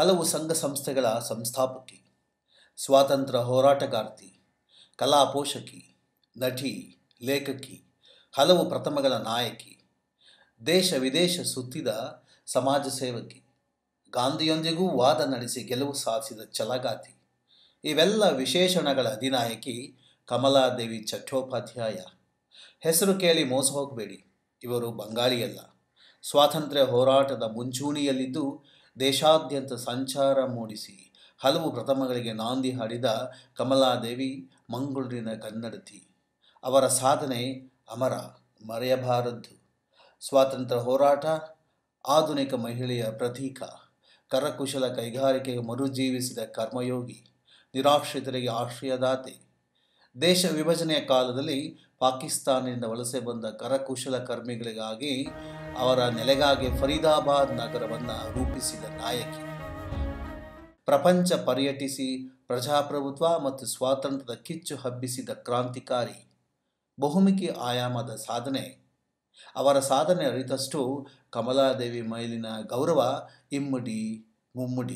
ಹಲವು ಸಂಘ ಸಂಸ್ಥೆಗಳ ಸಂಸ್ಥಾಪಕಿ ಸ್ವಾತಂತ್ರ್ಯ ಹೋರಾಟಗಾರ್ತಿ ಕಲಾ ಪೋಷಕಿ ನಟಿ ಲೇಖಕಿ ಹಲವು ಪ್ರಥಮಗಳ ನಾಯಕಿ ದೇಶ ವಿದೇಶ ಸುತ್ತಿದ ಸಮಾಜ ಸೇವಕಿ ಗಾಂಧಿಯೊಂದಿಗೂ ವಾದ ನಡೆಸಿ ಗೆಲುವು ಸಾಧಿಸಿದ ಛಲಗಾತಿ ಇವೆಲ್ಲ ವಿಶೇಷಣಗಳ ಅಧಿನಾಯಕಿ ಕಮಲಾದೇವಿ ಚಟ್ಟೋಪಾಧ್ಯಾಯ ಹೆಸರು ಕೇಳಿ ಮೋಸ ಹೋಗಬೇಡಿ ಇವರು ಬಂಗಾಳಿಯಲ್ಲ ಸ್ವಾತಂತ್ರ್ಯ ಹೋರಾಟದ ಮುಂಚೂಣಿಯಲ್ಲಿದ್ದು ದೇಶಾದ್ಯಂತ ಸಂಚಾರ ಮೂಡಿಸಿ ಹಲವು ಪ್ರಥಮಗಳಿಗೆ ನಾಂದಿ ಹಾಡಿದ ಕಮಲಾದೇವಿ ಮಂಗಳೂರಿನ ಕನ್ನಡತಿ ಅವರ ಸಾಧನೆ ಅಮರ ಮರೆಯಬಾರದ್ದು ಸ್ವಾತಂತ್ರ್ಯ ಹೋರಾಟ ಆಧುನಿಕ ಮಹಿಳೆಯ ಪ್ರತೀಕ ಕರಕುಶಲ ಕೈಗಾರಿಕೆಗೆ ಮರುಜೀವಿಸಿದ ಕರ್ಮಯೋಗಿ ನಿರಾಶ್ರಿತರಿಗೆ ಆಶ್ರಯದಾತೆ ದೇಶ ವಿಭಜನೆಯ ಕಾಲದಲ್ಲಿ ಪಾಕಿಸ್ತಾನದಿಂದ ವಲಸೆ ಬಂದ ಕರಕುಶಲ ಕರ್ಮಿಗಳಿಗಾಗಿ ಅವರ ನೆಲೆಗಾಗಿ ಫರೀದಾಬಾದ್ ನಗರವನ್ನು ರೂಪಿಸಿದ ನಾಯಕಿ ಪ್ರಪಂಚ ಪರ್ಯಟಿಸಿ ಪ್ರಜಾಪ್ರಭುತ್ವ ಮತ್ತು ಸ್ವಾತಂತ್ರ್ಯದ ಕಿಚ್ಚು ಹಬ್ಬಿಸಿದ ಕ್ರಾಂತಿಕಾರಿ ಬಹುಮುಖಿ ಆಯಾಮದ ಸಾಧನೆ ಅವರ ಸಾಧನೆ ಅರಿತಷ್ಟು ಕಮಲಾದೇವಿ ಮೈಲಿನ ಗೌರವ ಇಮ್ಮಡಿ ಮುಮ್ಮಡಿ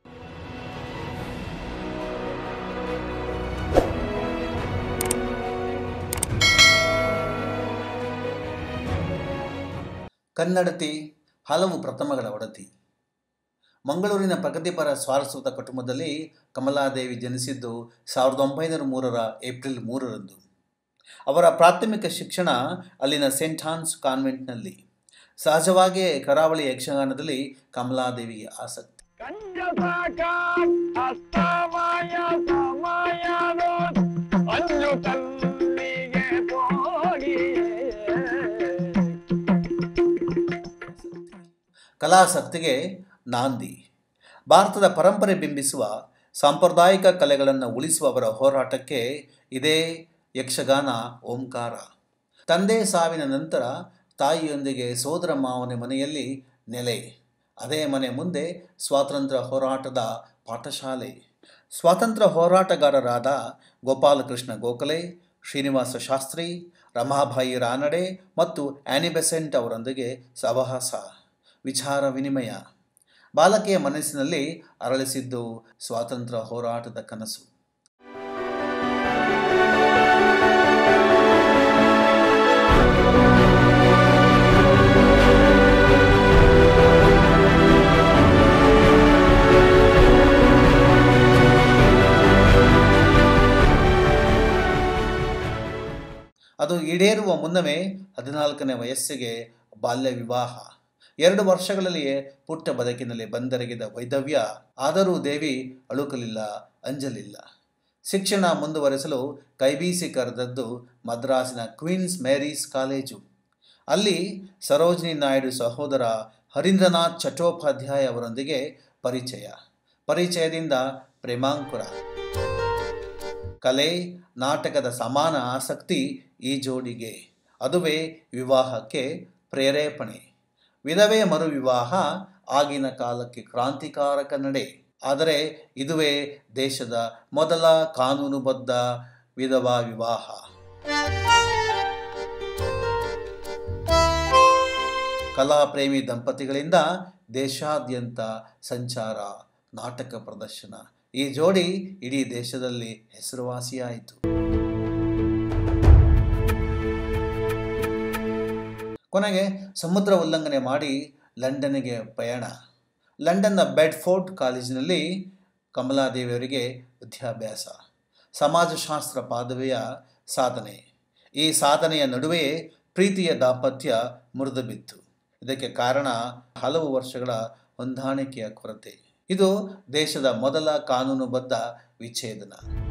ಕನ್ನಡತಿ ಹಲವು ಪ್ರಥಮಗಳ ಒಡತಿ ಮಂಗಳೂರಿನ ಪ್ರಗತಿಪರ ಸಾರಸ್ವತ ಕುಟುಂಬದಲ್ಲಿ ಕಮಲಾದೇವಿ ಜನಿಸಿದ್ದು ಸಾವಿರದ ಒಂಬೈನೂರ ಮೂರರ ಏಪ್ರಿಲ್ ಮೂರರಂದು ಅವರ ಪ್ರಾಥಮಿಕ ಶಿಕ್ಷಣ ಅಲ್ಲಿನ ಸೆಂಟ್ ಹಾನ್ಸ್ ಕಾನ್ವೆಂಟ್ನಲ್ಲಿ ಸಹಜವಾಗಿಯೇ ಕರಾವಳಿ ಯಕ್ಷಗಾನದಲ್ಲಿ ಕಮಲಾದೇವಿಗೆ ಆಸಕ್ತಿ ಕಂಜಸಾಕ ಅಸ್ತಮಯ ಸಮಯನೋ ಅಂಜು ತಲ್ಲಿಗೆ ಹೋಗಿ ಕಲಾಸಕ್ತಿಗೆ ನಾಂದಿ ಭಾರತದ ಪರಂಪರೆ ಬಿಂಬಿಸುವ ಸಾಂಪ್ರದಾಯಿಕ ಕಲೆಗಳನ್ನು ಉಳಿಸುವ ಅವರ ಹೋರಾಟಕ್ಕೆ ಇದೇ ಯಕ್ಷಗಾನ ಓಂಕಾರ ತಂದೆ ಸಾವಿನ ನಂತರ ತಾಯಿಯೊಂದಿಗೆ ಸೋದರ ಮಾವನ ಮನೆಯಲ್ಲಿ ನೆಲೆ ಅದೇ ಮನೆ ಮುಂದೆ ಸ್ವಾತಂತ್ರ್ಯ ಹೋರಾಟದ ಪಾಠಶಾಲೆ ಸ್ವಾತಂತ್ರ್ಯ ಹೋರಾಟಗಾರರಾದ ಗೋಪಾಲಕೃಷ್ಣ ಗೋಖಲೆ ಶ್ರೀನಿವಾಸ ಶಾಸ್ತ್ರಿ ರಮಾಬಾಯಿ ರಾನಡೆ ಮತ್ತು ಆ್ಯನಿ ಬೆಸೆಂಟ್ ಅವರೊಂದಿಗೆ ಸಹವಾಸ ವಿಚಾರ ವಿನಿಮಯ ಬಾಲಕಿಯ ಮನಸ್ಸಿನಲ್ಲಿ ಅರಳಿಸಿದ್ದು ಸ್ವಾತಂತ್ರ್ಯ ಹೋರಾಟದ ಕನಸು ಅದು ಈಡೇರುವ ಮುನ್ನವೇ ಹದಿನಾಲ್ಕನೇ ವಯಸ್ಸಿಗೆ ಬಾಲ್ಯ ವಿವಾಹ ಎರಡು ವರ್ಷಗಳಲ್ಲಿಯೇ ಪುಟ್ಟ ಬದುಕಿನಲ್ಲಿ ಬಂದೆರಗಿದ ವೈದವ್ಯ ಆದರೂ ದೇವಿ ಅಳುಕಲಿಲ್ಲ ಅಂಜಲಿಲ್ಲ ಶಿಕ್ಷಣ ಮುಂದುವರೆಸಲು ಕೈಬೀಸಿ ಕರೆದದ್ದು ಮದ್ರಾಸಿನ ಕ್ವೀನ್ಸ್ ಮೇರೀಸ್ ಕಾಲೇಜು ಅಲ್ಲಿ ಸರೋಜಿನಿ ನಾಯ್ಡು ಸಹೋದರ ಹರೀಂದ್ರನಾಥ್ ಚಟ್ಟೋಪಾಧ್ಯಾಯ ಅವರೊಂದಿಗೆ ಪರಿಚಯ ಪರಿಚಯದಿಂದ ಪ್ರೇಮಾಂಕುರ ಕಲೆ ನಾಟಕದ ಸಮಾನ ಆಸಕ್ತಿ ಈ ಜೋಡಿಗೆ ಅದುವೇ ವಿವಾಹಕ್ಕೆ ಪ್ರೇರೇಪಣೆ ವಿಧವೆ ಮರು ವಿವಾಹ ಆಗಿನ ಕಾಲಕ್ಕೆ ಕ್ರಾಂತಿಕಾರಕ ನಡೆ ಆದರೆ ಇದುವೇ ದೇಶದ ಮೊದಲ ಕಾನೂನುಬದ್ಧ ವಿಧವಾ ವಿವಾಹ ಕಲಾಪ್ರೇಮಿ ದಂಪತಿಗಳಿಂದ ದೇಶಾದ್ಯಂತ ಸಂಚಾರ ನಾಟಕ ಪ್ರದರ್ಶನ ಈ ಜೋಡಿ ಇಡೀ ದೇಶದಲ್ಲಿ ಹೆಸರುವಾಸಿಯಾಯಿತು ಕೊನೆಗೆ ಸಮುದ್ರ ಉಲ್ಲಂಘನೆ ಮಾಡಿ ಲಂಡನ್ನಿಗೆ ಪಯಣ ಲಂಡನ್ನ ಬೆಡ್ಫೋರ್ಡ್ ಕಾಲೇಜಿನಲ್ಲಿ ಕಮಲಾದೇವಿಯವರಿಗೆ ವಿದ್ಯಾಭ್ಯಾಸ ಸಮಾಜಶಾಸ್ತ್ರ ಪದವಿಯ ಸಾಧನೆ ಈ ಸಾಧನೆಯ ನಡುವೆಯೇ ಪ್ರೀತಿಯ ದಾಂಪತ್ಯ ಮುರಿದು ಬಿತ್ತು ಇದಕ್ಕೆ ಕಾರಣ ಹಲವು ವರ್ಷಗಳ ಹೊಂದಾಣಿಕೆಯ ಕೊರತೆ ಇದು ದೇಶದ ಮೊದಲ ಕಾನೂನುಬದ್ಧ ವಿಚ್ಛೇದನ